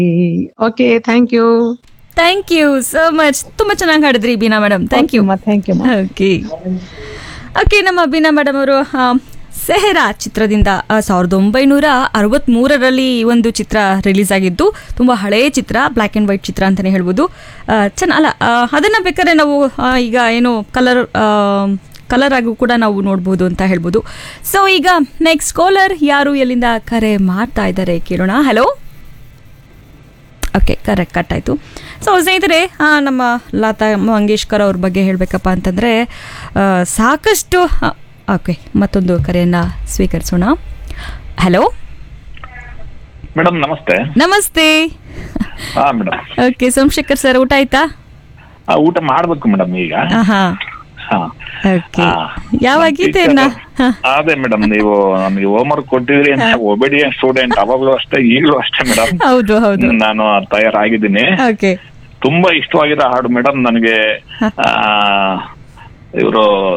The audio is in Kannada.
Okay thank you thank you so much ತುಂಬಾ ಚೆನ್ನಾಗಿ ಹಾಡಿದ್ರಿ Beena madam thank you thank you okay okay ನಮ್ಮ ಬೀನಾ ಮೇಡಮ್ ಅವರು ಆ, ಸೆಹರಾ ಚಿತ್ರದಿಂದ ಆ, ಸಾವಿರದ ಒಂಬೈನೂರ ಅರವತ್ತ್ಮೂರರಲ್ಲಿ ಈ ಒಂದು ಚಿತ್ರ ರಿಲೀಸ್ ಆಗಿದ್ದು ತುಂಬ ಹಳೆಯ ಚಿತ್ರ ಬ್ಲ್ಯಾಕ್ ಆ್ಯಂಡ್ ವೈಟ್ ಚಿತ್ರ ಅಂತಲೇ ಹೇಳ್ಬೋದು ಆ, ಚೆನ್ನ ಅಲ್ಲ ಆ, ಅದನ್ನ ಬೇಕಾದ್ರೆ ನಾವು ಆ, ಈಗ ಏನು ಕಲರ್ ಕಲರ್ ಆಗು ಕೂಡ ನಾವು ನೋಡ್ಬೋದು ಅಂತ ಹೇಳ್ಬೋದು ಸೊ ಈಗ ನೆಕ್ಸ್ಟ್ ಕಾಲರ್ ಯಾರು ಎಲ್ಲಿಂದ ಕರೆ ಮಾಡ್ತಾ ಇದ್ದಾರೆ ಕೇಳೋಣ ಹಲೋ ಓಕೆ ಕರೆಕ್ಟ್ ಕಟ್ ಆಯಿತು ಸೊ ಸ್ನೇಹಿತರೆ ಆ, ನಮ್ಮ ಲತಾ ಮಂಗೇಶ್ಕರ್ ಅವ್ರ ಬಗ್ಗೆ ಹೇಳಬೇಕಪ್ಪ ಅಂತಂದರೆ ಸಾಕಷ್ಟು ಓಕೆ ಮತ್ತೊಂದು ಕರೆಯನ್ನು ಸ್ವೀಕರಿಸೋಣ ಹಲೋ ಮೇಡಮ್ ನಮಸ್ತೆ ನಮಸ್ತೆ ಹಾ ಮೇಡಮ್ ಓಕೆ ಸೋಮಶೇಖರ್ ಸರ್ ಊಟ ಆಯ್ತಾ ಆ, ಊಟ ಮಾಡ್ಬೇಕು ಮೇಡಮ್ ಈಗ ಹಾಂ ಹಾ. ಓಕೆ ಆ, ಯಾವ ನಮ್ ಗೀತೆಯನ್ನ teacher- ಅದೇ ಮೇಡಮ್ ನೀವು ನಮಗೆ ಹೋಮ್ವರ್ಕ್ ಕೊಟ್ಟಿದ್ರಿ ಒಬಿಡಿಯನ್ ಸ್ಟೂಡೆಂಟ್ ಅವಾಗ್ಲೂ ಅಷ್ಟೇ ಈಗಲೂ ಅಷ್ಟೇ ಮೇಡಮ್ ಹೌದು ಹೌದು ನಾನು ತಯಾರಾಗಿದ್ದೀನಿ ಓಕೆ ತುಂಬಾ ಇಷ್ಟವಾಗಿರೋ ಹಾಡು ಮೇಡಮ್ ನನಗೆ ಇವರು